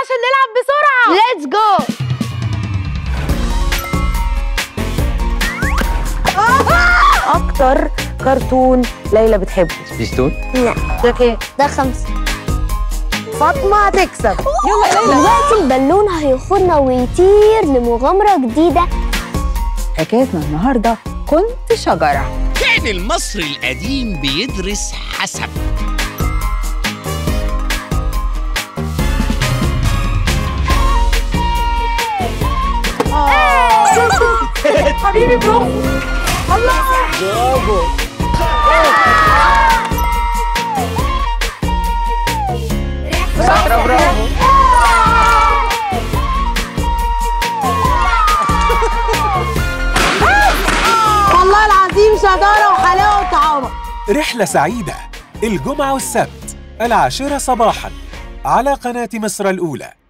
عشان نلعب بسرعة ليتس جو أكتر كرتون ليلى بتحبه سبيستون لا ده ايه؟ ده خمسة فاطمة هتكسب يلا يا ليلى دلوقتي البالون هيخرنا ويطير لمغامرة جديدة حكايتنا النهارده كنت شجرة كان المصري القديم بيدرس حسب حبيبي برافو شاطرة برافو والله العظيم شطارة وحلاوة وطعامة رحلة سعيدة الجمعة والسبت العاشرة صباحا على قناة مصر الأولى